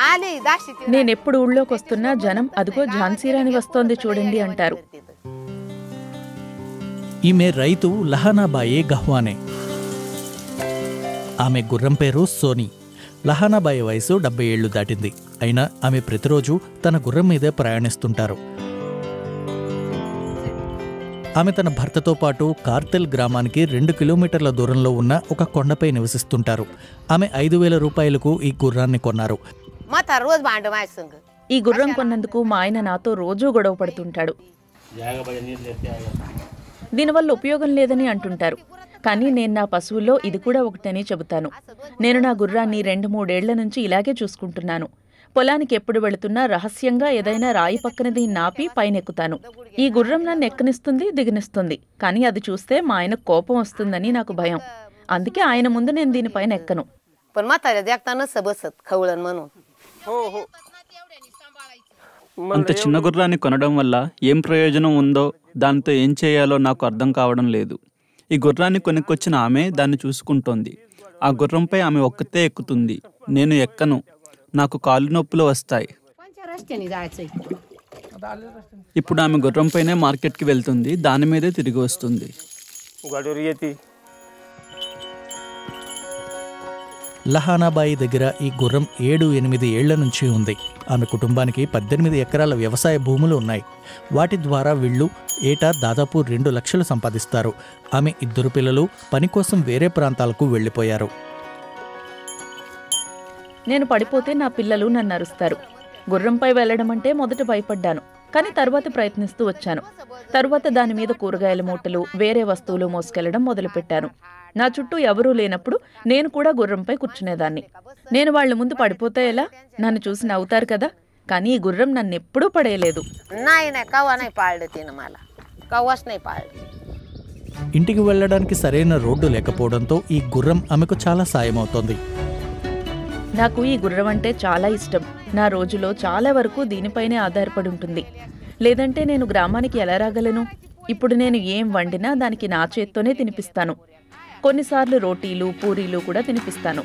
आली दाशी ती నేనెప్పుడు ఊళ్ళోకి వస్తున్నా జనం అదిగో ఝాన్సీరాణి వస్తోంది చూడండి అంటారు ఈమె రైతు లహానాబాయి గహ్వానే ఆమె గుర్రం పేరు సోనీ లహానాబాయి వయసు డెబ్బై ఏళ్లు దాటింది అయినా ఆమె ప్రతిరోజు తన గుర్రం మీదే ప్రయాణిస్తుంటారు ఆమె తన భర్తతో పాటు కార్తెల్ గ్రామానికి రెండు కిలోమీటర్ల దూరంలో ఉన్న ఒక కొండపై నివసిస్తుంటారు ఆమె ఐదు వేల రూపాయలకు ఈ గుర్రాన్ని కొన్నారు मथा रोज भांड माझ्या संग ఈ గుర్రం కొన్నందుకు మా ఆయన నాతో రోజూ గొడవ పడుతుంటాడు దీనివల్ల ఉపయోగం లేదని అంటుంటారు కానీ నేను నా పశువుల్లో ఇది కూడా ఒకటని చెబుతాను నేను నా గుర్రాన్ని రెండు మూడేళ్ల నుంచి ఇలాగే చూసుకుంటున్నాను పొలానికి ఎప్పుడు వెళుతున్నా రహస్యంగా ఏదైనా రాయి పక్కన దీన్ని నాపి పైనెక్కుతాను ఈ గుర్రం నన్ను ఎక్కనిస్తుంది దిగనిస్తుంది కానీ అది చూస్తే మా ఆయన కోపం వస్తుందని నాకు భయం అందుకే ఆయన ముందు నేను దీనిపైన ఎక్కను पण म्हाताऱ्या देखता नसं बसत खवळण म्हणून అంత చిన్న గుర్రాన్ని కొనడం వల్ల ఏం ప్రయోజనం ఉందో దాంతో ఏం చేయాలో నాకు అర్థం కావడం లేదు ఈ గుర్రాన్ని కొనుక్కొచ్చిన ఆమె దాన్ని చూసుకుంటోంది ఆ గుర్రంపై ఆమె ఒక్కతే ఎక్కుతుంది నేను ఎక్కను నాకు కాళ్ళు నొప్పులు వస్తాయి कोणत्या रस्त्याने जायचंय ఇప్పుడు ఆమె గుర్రంపైనే మార్కెట్కి వెళ్తుంది దాని మీదే తిరిగి వస్తుంది गाडीवर येते లహానాబాయి దగ్గర ఈ గుర్రం ఏడు ఎనిమిది ఏళ్ల నుంచి ఉంది ఆమె కుటుంబానికి పద్దెనిమిది ఎకరాల వ్యవసాయ భూములు ఉన్నాయి వాటి ద్వారా వీళ్ళు ఏటా దాదాపు రెండు లక్షలు సంపాదిస్తారు ఆమె ఇద్దరు పిల్లలు పని కోసం వేరే ప్రాంతాలకు వెళ్ళిపోయారు నేను పడిపోతే నా పిల్లలు నన్ను అరుస్తారు గుర్రంపై వెళ్ళడం అంటే మొదట భయపడ్డాను కానీ తర్వాత ప్రయత్నిస్తూ వచ్చాను తరువాత దాని మీద కూరగాయల మూటలు వేరే వస్తువులు మోసుకెళ్లడం మొదలుపెట్టాను నా చుట్టూ ఎవరూ లేనప్పుడు నేను కూడా గుర్రంపై కూర్చునేదాన్ని నేను వాళ్ళ ముందు పడిపోతే ఎలా నన్ను చూసి నవ్వుతారు కదా కానీ ఈ గుర్రం నన్ను ఎప్పుడూ పడేయలేదు नाही नाही कवा नाही पाळलं तिनं मला कवाच नाही पाळलं ఇంటికి వెళ్ళడానికి సరైన రోడ్డు లేకపోవడంతో ఈ గుర్రం ఆమెకు చాలా సాయమవుతోంది నాకు ఈ గుర్రం అంటే చాలా ఇష్టం నా రోజులో చాలా వరకు దీనిపైనే ఆధారపడి ఉంటుంది లేదంటే నేను గ్రామానికి ఎలా రాగలను ఇప్పుడు నేను ఏం వండినా దానికి నా చేత్తోనే తినిపిస్తాను కొన్నిసార్లు రోటీలు పూరీలు కూడా తినిపిస్తాను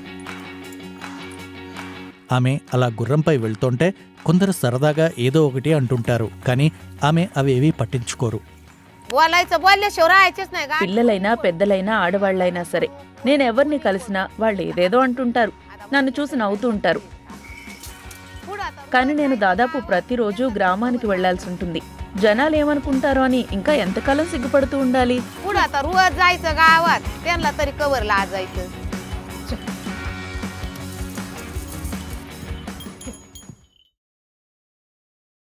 ఆమె అలా గుర్రంపై వెళ్తుంటే కొందరు సరదాగా ఏదో ఒకటి అంటుంటారు కానీ ఆమె అవేవీ పట్టించుకోరు बोलायचं बोलल्याशिवाय राहायचेच नाही का పిల్లలైనా పెద్దలైనా ఆడవాళ్ళైనా సరే నేను ఎవరిని కలిసినా వాళ్ళు ఏదేదో అంటుంటారు నన్ను చూసి నవ్వుతూ ఉంటారు కానీ నేను దాదాపు ప్రతిరోజు గ్రామానికి వెళ్లాల్సి ఉంటుంది జనాలు ఏమనుకుంటారో అని ఇంకా ఎంతకాలం సిగ్గుపడుతూ ఉండాలి पुढं आता रोज जायचं गावात त्यांना तरी कवर लाजायचं